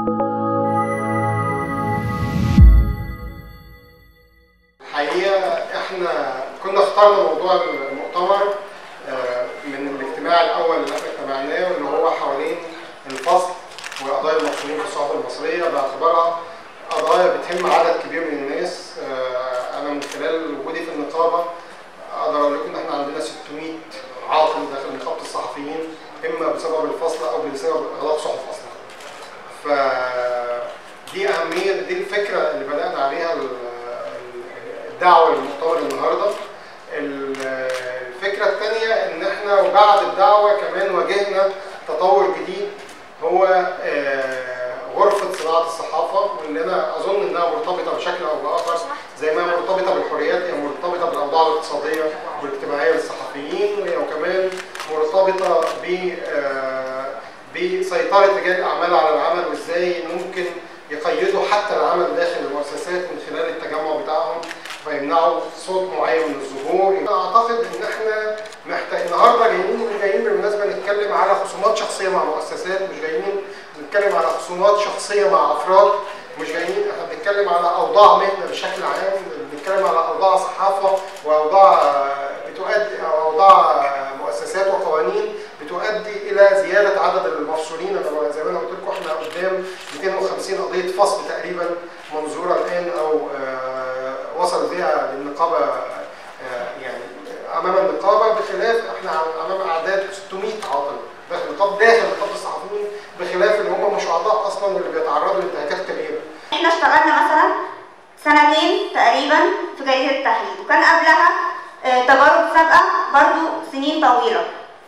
الحقيقه احنا كنا اخترنا موضوع المؤتمر آه، من الاجتماع الاول اللي احنا اجتمعناه واللي هو حوالين الفصل وقضايا المصريين في الصحافه المصريه باعتبارها قضايا بتهم عدد كبير من الناس آه، انا من خلال وجودي في النقابه اقدر اقول لكم ان احنا عندنا 600 عاطل داخل نقابه الصحفيين اما بسبب الفصل او بسبب اغلاق صحف اصلا. ف دي اهميه دي الفكره اللي بدانا عليها ال- ال- الدعوه للمؤتمر النهارده. ال- الفكره الثانيه ان احنا وبعد الدعوه كمان واجهنا تطور جديد هو آه، غرفه صناعه الصحافه واللي انا اظن انها مرتبطه بشكل او باخر زي ما هي مرتبطه بالحريات هي مرتبطه بالاوضاع الاقتصاديه والاجتماعيه للصحفيين وهي وكمان مرتبطه ب آه، بسيطره رجال الاعمال على العمل وازاي ممكن يقيدوا حتى العمل داخل المؤسسات من خلال التجمع بتاعهم فيمنعوا صوت معين من الظهور اعتقد ان احنا محتاج النهارده جايين مش جايين بالمناسبه نتكلم على خصومات شخصيه مع مؤسسات مش جايين نتكلم على خصومات شخصيه مع افراد مش جايين احنا بنتكلم على اوضاع مهنه بشكل عام بنتكلم على اوضاع صحافه واوضاع آه، بتؤدي او اوضاع آه، مؤسسات وقوانين بتؤدي الى زياده عدد المفصولين انا زي ما انا قلت لكم احنا قدام 250 قضيه فصل تقريبا منظوره الان او آه، وصل بها للنقابه آه، يعني امام النقابه بخلاف احنا امام اعداد 600 عاطل داخل النقابه داخل نقابه الصحفيين بخلاف اللي هم مش اعضاء اصلا واللي بيتعرضوا لانتهاكات كبيره. احنا اشتغلنا مثلا سنتين تقريبا في جريدة التحرير وكان قبلها آه، تجارب سابقة برضو سنين طويلة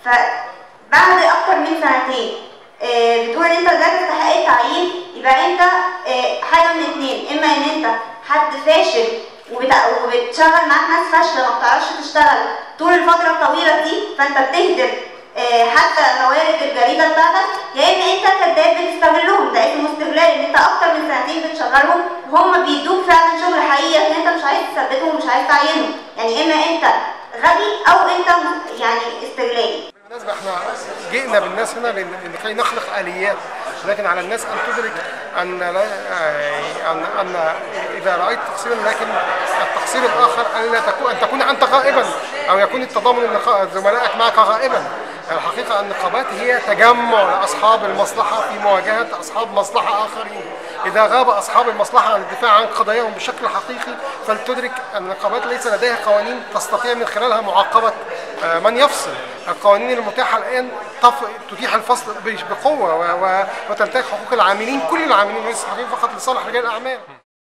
فبعد أكتر من سنتين آه، بتقول ان انت لا تستحق التعيين يبقى انت آه، حاجة من اتنين اما ان انت حد فاشل وبت- وبتشغل معاك ناس فاشلة ما بتعرفش تشتغل طول الفترة الطويلة دي فانت بتهدر آه، حتى موارد الجريدة بتاعتك يا اما انت كذاب بتستغلهم ده اسمه استغلال ان انت اكتر من سنتين بتشغلهم وهم بيدوك فعلا شغل حقيقي ان انت مش عايز تثبتهم ومش عايز تعينهم يعني اما انت غبي او انت م- يعني استغلالي بالمناسبة احنا جئنا بالناس هنا لن- لكي نخلق آليات لكن على الناس أن تدرك أن لا أن أن إذا رأيت تقصيرا لكن التقصير الآخر ألا تكون أن تكون أنت غائبا أو يكون التضامن النقا- زملائك معك غائبا الحقيقة النقابات هي تجمع لأصحاب المصلحة في مواجهة أصحاب مصلحة آخرين إذا غاب أصحاب المصلحة عن الدفاع عن قضاياهم بشكل حقيقي فلتدرك أن النقابات ليس لديها قوانين تستطيع من خلالها معاقبة آه، من يفصل القوانين المتاحة الآن تف- تتيح الفصل بش- بقوة و- و- وتنتهك حقوق العاملين كل العاملين وليس الصحفيين فقط لصالح رجال الأعمال